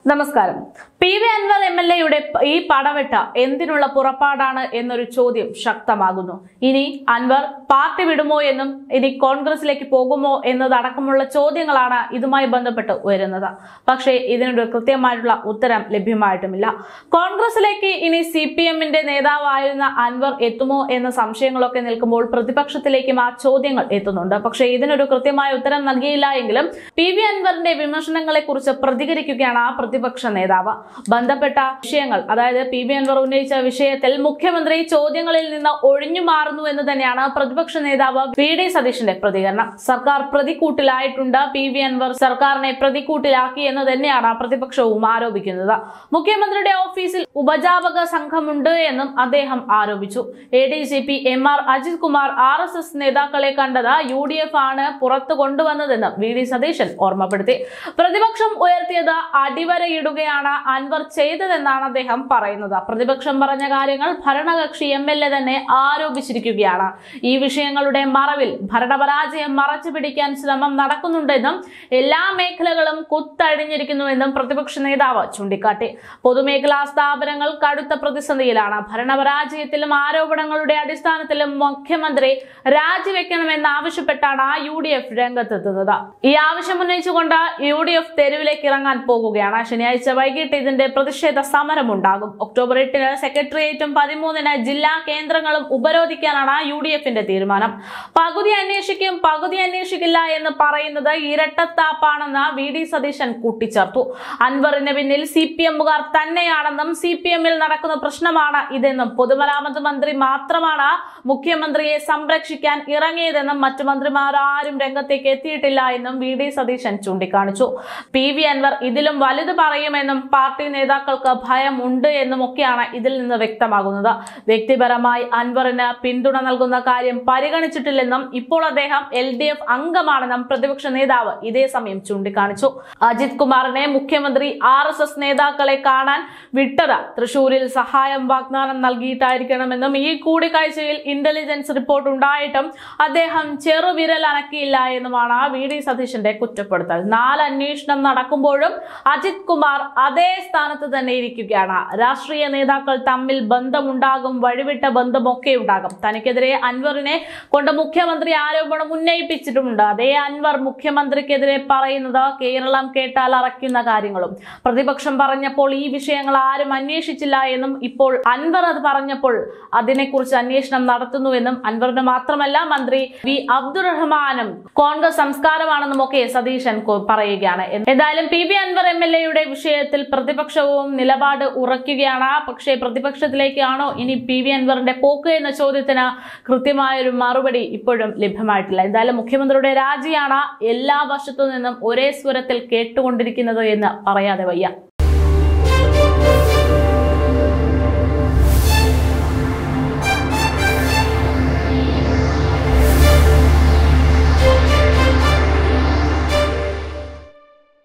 നമസ്കാരം P V Anvar M L എയുടെ ഈ പടവെട്ട എന്തിനുള്ള പുറപ്പാടാണ് എന്നൊരു ചോദ്യം ശക്തമാകുന്നു ഇനി അൻവർ പാർട്ടി വിടുമോ എന്നും ഇനി കോൺഗ്രസിലേക്ക് പോകുമോ എന്നതടക്കമുള്ള ചോദ്യങ്ങളാണ് ഇതുമായി ബന്ധപ്പെട്ട് ഉയരുന്നത് പക്ഷേ ഇതിനൊരു കൃത്യമായിട്ടുള്ള ഉത്തരം ലഭ്യമായിട്ടുമില്ല കോൺഗ്രസിലേക്ക് ഇനി സി പി എമ്മിന്റെ നേതാവായിരുന്ന അൻവർ എത്തുമോ എന്ന സംശയങ്ങളൊക്കെ നിൽക്കുമ്പോൾ പ്രതിപക്ഷത്തിലേക്കും ആ ചോദ്യങ്ങൾ എത്തുന്നുണ്ട് പക്ഷേ ഇതിനൊരു കൃത്യമായ ഉത്തരം നൽകിയില്ല എങ്കിലും പി വി അൻവറിന്റെ വിമർശനങ്ങളെ കുറിച്ച് പ്രതികരിക്കുകയാണ് ആ പ്രതിപക്ഷ നേതാവ് ബന്ധപ്പെട്ട വിഷയങ്ങൾ അതായത് പി വി അൻവർ ഉന്നയിച്ച വിഷയത്തിൽ മുഖ്യമന്ത്രി ചോദ്യങ്ങളിൽ നിന്ന് ഒഴിഞ്ഞു മാറുന്നു എന്ന് തന്നെയാണ് പ്രതിപക്ഷ നേതാവ് വി ഡി സതീഷിന്റെ പ്രതികരണം സർക്കാർ പ്രതിക്കൂട്ടിലായിട്ടുണ്ട് പി വി അൻവർ സർക്കാരിനെ പ്രതിക്കൂട്ടിലാക്കി എന്ന് തന്നെയാണ് പ്രതിപക്ഷവും ആരോപിക്കുന്നത് മുഖ്യമന്ത്രിയുടെ ഓഫീസിൽ ഉപജാപക സംഘമുണ്ട് എന്നും അദ്ദേഹം ആരോപിച്ചു A D G P M R Ajith Kumar R S S നേതാക്കളെ കണ്ടത് യു ഡി എഫ് ആണ് പുറത്തു കൊണ്ടുവന്നതെന്ന് വി ഡി സതീശൻ ഓർമ്മപ്പെടുത്തി പ്രതിപക്ഷം ഉയർത്തിയത് അടിവരയിടുകയാണ് അൻവർ ചെയ്തതെന്നാണ് അദ്ദേഹം പറയുന്നത് പ്രതിപക്ഷം പറഞ്ഞ കാര്യങ്ങൾ ഭരണകക്ഷി എം എൽ എ തന്നെ ആരോപിച്ചിരിക്കുകയാണ് ഈ വിഷയങ്ങളുടെ മറവിൽ ഭരണപരാജയം മറച്ചു പിടിക്കാൻ ശ്രമം നടക്കുന്നുണ്ടെന്നും എല്ലാ മേഖലകളും കുത്തഴിഞ്ഞിരിക്കുന്നുവെന്നും പ്രതിപക്ഷ നേതാവ് ചൂണ്ടിക്കാട്ടി പൊതുമേഖലാ സ്ഥാപനങ്ങൾ കടുത്ത പ്രതിസന്ധിയിലാണ് ഭരണപരാജയത്തിലും ആരോപണങ്ങളുടെ അടിസ്ഥാനത്തിലും മുഖ്യമന്ത്രി രാജിവെക്കണമെന്ന് ആവശ്യപ്പെട്ടാണ് യു ഡി എഫ് രംഗത്തെത്തുന്നത് ഈ ആവശ്യം ഉന്നയിച്ചുകൊണ്ട് യു ഡി എഫ് തെരുവിലേക്ക് ഇറങ്ങാൻ പോകുകയാണ് ശനിയാഴ്ച വൈകിട്ട് ഇതിന്റെ പ്രതിഷേധ സമരമുണ്ടാകും ഒക്ടോബർ എട്ടിന് സെക്രട്ടേറിയറ്റും പതിമൂന്നിന് ജില്ലാ കേന്ദ്രങ്ങളും ഉപരോധിക്കാനാണ് യു ഡി എഫിന്റെ തീരുമാനം പകുതി അന്വേഷിക്കും പകുതി അന്വേഷിക്കില്ല എന്ന് പറയുന്നത് ഇരട്ടത്താപ്പാണെന്ന് വി ഡി സതീശൻ കൂട്ടിച്ചേർത്തു അൻവറിന് പിന്നിൽ സി പി എമ്മുകാർ തന്നെയാണെന്നും സി പി എമ്മിൽ നടക്കുന്ന പ്രശ്നമാണ് ഇതെന്നും പൊതുമരാമത്ത് മന്ത്രി മാത്രമാണ് മുഖ്യമന്ത്രിയെ സംരക്ഷിക്കാൻ ഇറങ്ങിയതെന്നും മറ്റു മന്ത്രിമാർ ആരും രംഗത്തേക്ക് എത്തിയിട്ടില്ല എന്നും വി ഡി സതീശൻ ചൂണ്ടിക്കാണിച്ചു പി വി അൻവർ ഇതിലും വലുത് പറയുമെന്നും പാർട്ടി നേതാക്കൾക്ക് ഭയം ഉണ്ട് എന്നും ഒക്കെയാണ് ഇതിൽ നിന്ന് വ്യക്തമാകുന്നത് വ്യക്തിപരമായി അൻവറിന് പിന്തുണ നൽകുന്ന കാര്യം പരിഗണിച്ചിട്ടില്ലെന്നും ഇപ്പോൾ അദ്ദേഹം എൽ ഡി എഫ് അംഗമാണെന്നും പ്രതിപക്ഷ നേതാവ് ഇതേ സമയം ചൂണ്ടിക്കാണിച്ചു അജിത് കുമാറിനെ മുഖ്യമന്ത്രി ആർ എസ് എസ് നേതാക്കളെ കാണാൻ വിട്ടത് തൃശൂരിൽ സഹായം വാഗ്ദാനം നൽകിയിട്ടായിരിക്കണമെന്നും ഈ കൂടിക്കാഴ്ചയിൽ ഇന്റലിജൻസ് റിപ്പോർട്ട് ഉണ്ടായിട്ടും അദ്ദേഹം ചെറുവിരൽ അനക്കിയില്ല എന്നുമാണ് വി ഡി സതീശന്റെ കുറ്റപ്പെടുത്തൽ നാല് അന്വേഷണം നടക്കുമ്പോഴും അജിത് കുമാർ അതേ സ്ഥാനത്ത് തന്നെ ഇരിക്കുകയാണ് രാഷ്ട്രീയ നേതാക്കൾ തമ്മിൽ ബന്ധമുണ്ടാകും വഴിവിട്ട ബന്ധമൊക്കെ ഉണ്ടാകും തനിക്കെതിരെ അൻവറിനെ കൊണ്ട് മുഖ്യമന്ത്രി ആരോപണം ഉന്നയിപ്പിച്ചിട്ടുമുണ്ട് അതേ അൻവർ മുഖ്യമന്ത്രിക്കെതിരെ പറയുന്നത് കേരളം കേട്ടാൽ അറയ്ക്കുന്ന കാര്യങ്ങളും പ്രതിപക്ഷം പറഞ്ഞപ്പോൾ ഈ വിഷയങ്ങൾ ആരും അന്വേഷിച്ചില്ല എന്നും ഇപ്പോൾ അൻവർ അത് പറഞ്ഞപ്പോൾ അതിനെക്കുറിച്ച് അന്വേഷണം നടത്തുന്നുവെന്നും അൻവറിന് മാത്രമല്ല മന്ത്രി വി അബ്ദുറഹ്മാനും കോൺഗ്രസ് സംസ്കാരമാണെന്നും ഒക്കെ സതീശൻ കൊ- പറയുകയാണ് എന്തായാലും P V Anvar M L എയുടെ വിഷയത്തിൽ പ്രതിപക്ഷവും നിലപാട് ഉറയ്ക്കുകയാണ് പക്ഷേ പ്രതിപക്ഷത്തിലേക്കാണോ ഇനി പി വി അൻവറിന്റെ പോക്ക് എന്ന ചോദ്യത്തിന് കൃത്യമായൊരു മറുപടി ഇപ്പോഴും ലഭ്യമായിട്ടില്ല എന്തായാലും മുഖ്യമന്ത്രിയുടെ രാജിയാണ് എല്ലാ വശത്തു നിന്നും ഒരേ സ്വരത്തിൽ കേട്ടുകൊണ്ടിരിക്കുന്നത് എന്ന് പറയാതെ വയ്യ